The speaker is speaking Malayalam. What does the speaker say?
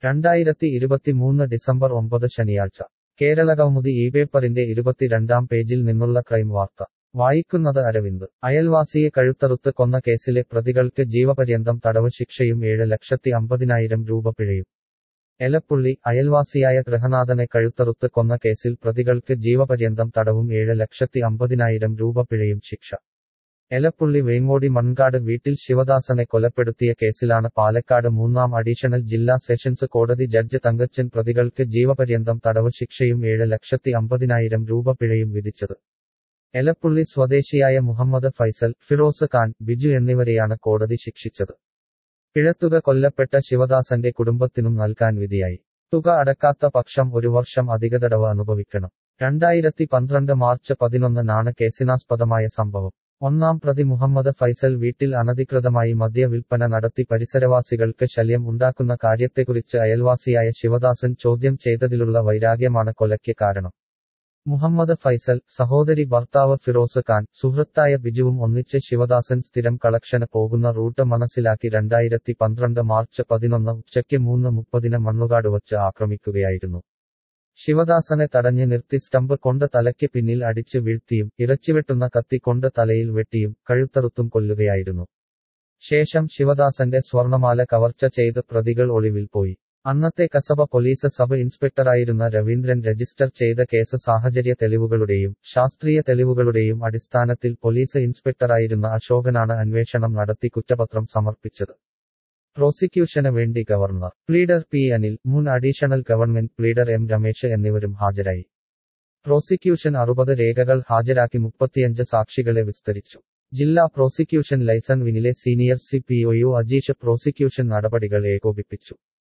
രണ്ടായിരത്തി ഇരുപത്തിമൂന്ന് ഡിസംബർ ഒമ്പത് ശനിയാഴ്ച കേരളകൗമുദി ഈ പേപ്പറിന്റെ ഇരുപത്തിരണ്ടാം പേജിൽ നിന്നുള്ള ക്രൈം വാർത്ത വായിക്കുന്നത് അരവിന്ദ് അയൽവാസിയെ കഴുത്തറുത്ത് കൊന്ന കേസിലെ പ്രതികൾക്ക് ജീവപര്യന്തം തടവ് ശിക്ഷയും ഏഴ് ലക്ഷത്തി അമ്പതിനായിരം രൂപ പിഴയും എലപ്പുള്ളി അയൽവാസിയായ ഗൃഹനാഥനെ കഴുത്തറുത്ത് കൊന്ന കേസിൽ പ്രതികൾക്ക് ജീവപര്യന്തം തടവും ഏഴ് ലക്ഷത്തി അമ്പതിനായിരം രൂപ പിഴയും ശിക്ഷ എലപ്പുള്ളി വേങ്ങോടി മൺകാട് വീട്ടിൽ ശിവദാസനെ കൊലപ്പെടുത്തിയ കേസിലാണ് പാലക്കാട് മൂന്നാം അഡീഷണൽ ജില്ലാ സെഷൻസ് കോടതി ജഡ്ജ് തങ്കച്ചൻ പ്രതികൾക്ക് ജീവപര്യന്തം തടവ് ശിക്ഷയും ഏഴ് ലക്ഷത്തി അമ്പതിനായിരം രൂപ പിഴയും വിധിച്ചത് എലപ്പുള്ളി സ്വദേശിയായ മുഹമ്മദ് ഫൈസൽ ഫിറോസ് ഖാൻ ബിജു എന്നിവരെയാണ് കോടതി ശിക്ഷിച്ചത് പിഴത്തുക കൊല്ലപ്പെട്ട ശിവദാസന്റെ കുടുംബത്തിനും നൽകാൻ വിധിയായി തുക അടക്കാത്ത പക്ഷം ഒരു വർഷം അധികതടവ് അനുഭവിക്കണം രണ്ടായിരത്തി പന്ത്രണ്ട് മാർച്ച് പതിനൊന്നിനാണ് കേസിനാസ്പദമായ സംഭവം ഒന്നാം പ്രതി മുഹമ്മദ് ഫൈസൽ വീട്ടിൽ അനധികൃതമായി മദ്യ വിൽപ്പന നടത്തി പരിസരവാസികൾക്ക് ശല്യം ഉണ്ടാക്കുന്ന കാര്യത്തെക്കുറിച്ച് അയൽവാസിയായ ശിവദാസൻ ചോദ്യം ചെയ്തതിലുള്ള വൈരാഗ്യമാണ് കൊലയ്ക്ക് കാരണം മുഹമ്മദ് ഫൈസൽ സഹോദരി ഭർത്താവ് ഫിറോസ് ഖാൻ സുഹൃത്തായ ബിജുവും ഒന്നിച്ച് ശിവദാസൻ സ്ഥിരം കളക്ഷന് പോകുന്ന റൂട്ട് മനസ്സിലാക്കി രണ്ടായിരത്തി പന്ത്രണ്ട് മാർച്ച് പതിനൊന്ന് ഉച്ചയ്ക്ക് മൂന്ന് മുപ്പതിന് മണ്ണുകാട് വച്ച് ആക്രമിക്കുകയായിരുന്നു ശിവദാസനെ തടഞ്ഞു നിർത്തി സ്റ്റമ്പ് കൊണ്ട് തലയ്ക്ക് പിന്നിൽ അടിച്ച് വീഴ്ത്തിയും ഇറച്ചിവെട്ടുന്ന കത്തി കൊണ്ട് തലയിൽ വെട്ടിയും കഴുത്തറുത്തും കൊല്ലുകയായിരുന്നു ശേഷം ശിവദാസന്റെ സ്വർണമാല കവർച്ച ചെയ്ത് പ്രതികൾ ഒളിവിൽ പോയി അന്നത്തെ കസബ പോലീസ് സബ് ഇൻസ്പെക്ടറായിരുന്ന രവീന്ദ്രൻ രജിസ്റ്റർ ചെയ്ത കേസ് സാഹചര്യ തെളിവുകളുടെയും ശാസ്ത്രീയ തെളിവുകളുടെയും അടിസ്ഥാനത്തിൽ പോലീസ് ഇൻസ്പെക്ടറായിരുന്ന അശോകനാണ് അന്വേഷണം നടത്തി കുറ്റപത്രം സമർപ്പിച്ചത് പ്രോസിക്യൂഷന് വേണ്ടി ഗവർണർ പ്ലീഡർ പി അനിൽ മുൻ additional government pleader M Ramesh എന്നിവരും ഹാജരായി പ്രോസിക്യൂഷൻ അറുപത് രേഖകൾ ഹാജരാക്കി മുപ്പത്തിയഞ്ച് സാക്ഷികളെ വിസ്തരിച്ചു ജില്ലാ പ്രോസിക്യൂഷൻ ലൈസൺ വിനിലെ senior C P O U Ajeesh prosecution നടപടികൾ ഏകോപിപ്പിച്ചു